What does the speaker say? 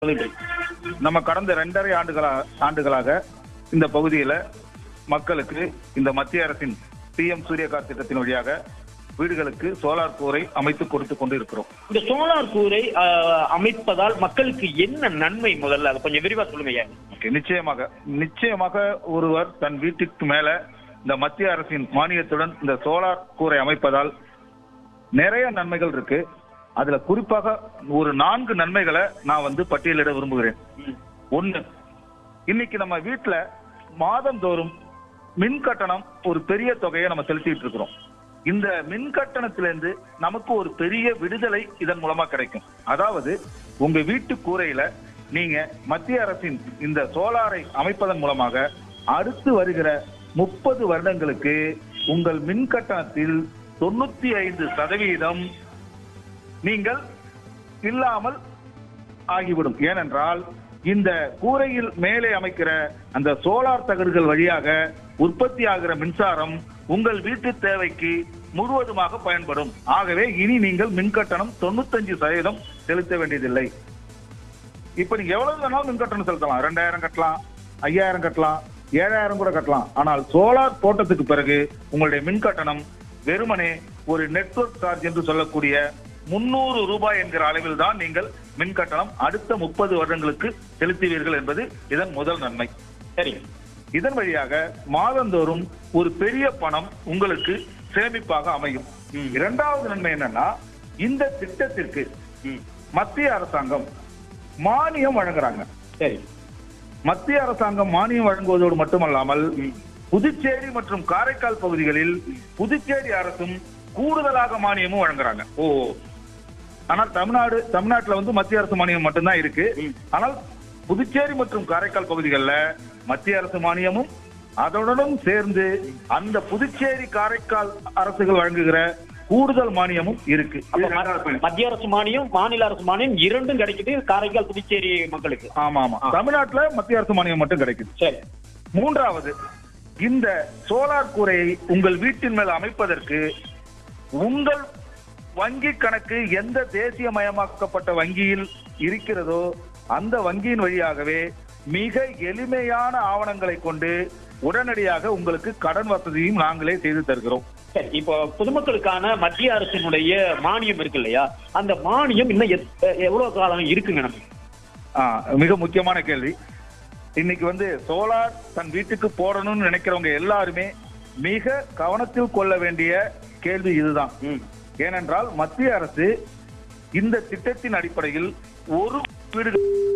சொல்லுங்க நம்ம கடந்த ரெண்டரை ஆண்டுகளா ஆண்டுகளாக இந்த பகுதியில மக்களுக்கு இந்த மத்திய அரசின் பிஎம் சூரியகார் திட்டத்தின் வழியாக வீடுகளுக்கு சோலார் கூரை அமைத்து கொடுத்து கொண்டு இருக்கிறோம் இந்த சோலார் கூரை ஆஹ், அமைப்பதால் மக்களுக்கு என்ன நன்மை முதல்ல அதை கொஞ்சம் விரிவா சொல்லுங்க ஐயா Okay, நிச்சயமாக நிச்சயமாக ஒருவர் தன் வீட்டுக்கு மேல இந்த மத்திய அரசின் மானியத்துடன் இந்த சோலார் கூரை அமைப்பதால் நிறைய நன்மைகள் இருக்கு அதுல குறிப்பாக ஒரு நான்கு நன்மைகளை நான் வந்து பட்டியலிட விரும்புகிறேன் ஒண்ணு இன்னைக்கு நம்ம வீட்டுல மாதந்தோறும் மின் கட்டணம் ஒரு பெரிய தொகையை நம்ம செலுத்திட்டு இருக்கிறோம் இந்த மின் கட்டணத்திலிருந்து நமக்கு ஒரு பெரிய விடுதலை இதன் மூலமா கிடைக்கும் அதாவது உங்க வீட்டு கூரையில நீங்க மத்திய அரசின் இந்த சோலாரை அமைப்பதன் மூலமாக அடுத்து வருகிற முப்பது வருடங்களுக்கு உங்கள் மின் கட்டணத்தில் தொண்ணூத்தி ஐந்து சதவீதம் நீங்கள் இல்லாமல் ஆகிவிடும் ஏனென்றால் இந்த கூரையில் மேலே அமைக்கிற அந்த சோலார் தகடுகள் வழியாக உற்பத்தி ஆகிற மின்சாரம் உங்கள் வீட்டு தேவைக்கு முழுவதுமாக பயன்படும் ஆகவே இனி நீங்கள் மின் கட்டணம் தொண்ணூத்தஞ்சு சதவீதம் செலுத்த வேண்டியதில்லை இப்ப நீங்க எவ்வளவு வேணாலும் மின் கட்டணம் செலுத்தலாம் ரெண்டாயிரம் கட்டலாம் ஐயாயிரம் கட்டலாம் ஏழாயிரம் கூட கட்டலாம் ஆனால் சோலார் போட்டதுக்கு பிறகு உங்களுடைய மின் கட்டணம் வெறுமனே ஒரு நெட்வொர்க் சார்ஜ் என்று சொல்லக்கூடிய முன்னூறு ரூபாய் என்கிற அளவில் தான் நீங்கள் மின் கட்டணம் அடுத்த முப்பது வருடங்களுக்கு செலுத்துவீர்கள் என்பது இதன் முதல் நன்மை சரி இதன் வழியாக மாதந்தோறும் ஒரு பெரிய பணம் உங்களுக்கு சேமிப்பாக அமையும் ம். இரண்டாவது நன்மை என்னன்னா இந்த திட்டத்திற்கு ம். மத்திய அரசாங்கம் மானியம் வழங்குறாங்க சரி மத்திய அரசாங்கம் மானியம் வழங்குவதோடு மட்டுமல்லாமல் புதுச்சேரி மற்றும் காரைக்கால் பகுதிகளில் புதுச்சேரி அரசும் கூடுதலாக மானியமும் வழங்குறாங்க ஓ ஆனால் தமிழ்நாடு தமிழ்நாட்டுல வந்து மத்திய அரசு மானியம் மட்டும்தான் இருக்கு ம். ஆனால் புதுச்சேரி மற்றும் காரைக்கால் பகுதிகளில் மத்திய அரசு மானியமும் அதனுடன் சேர்ந்து அந்த புதுச்சேரி காரைக்கால் அரசுகள் வழங்குகிற கூடுதல் மானியமும் இருக்கு அப்ப இது ரெண்டாவது point. மத்திய அரசு மானியம் மாநில அரசு மானியம் இரண்டும் கிடைக்குது காரைக்கால் புதுச்சேரி மக்களுக்கு ஆமா ஆமா தமிழ்நாட்டுல மத்திய அரசு மானியம் மட்டும் கிடைக்குது சரி மூன்றாவது இந்த சோலார் கூரையை உங்கள் வீட்டின் மேல் அமைப்பதற்கு உங்கள் வங்கி கணக்கு எந்த தேசியமயமாக்கப்பட்ட வங்கியில் இருக்கிறதோ அந்த வங்கியின் வழியாகவே மிக எளிமையான ஆவணங்களை கொண்டு உடனடியாக உங்களுக்கு கடன் வசதியும் நாங்களே செய்து தருகிறோம் சரி இப்போ பொதுமக்களுக்கான மத்திய அரசினுடைய மானியம் இருக்கு இல்லையா அந்த மானியம் இன்னும் எத்- எவ்வளவு காலம் இருக்குங்க நமக்கு ஆ, மிக முக்கியமான கேள்வி இன்னைக்கு வந்து சோலார் தன் வீட்டுக்கு போடணும்னு நினைக்கிறவங்க எல்லாருமே மிக கவனத்தில் கொள்ள வேண்டிய கேள்வி இதுதான் ம். ஏனென்றால் மத்திய அரசு இந்த திட்டத்தின் அடிப்படையில் ஒரு வீடு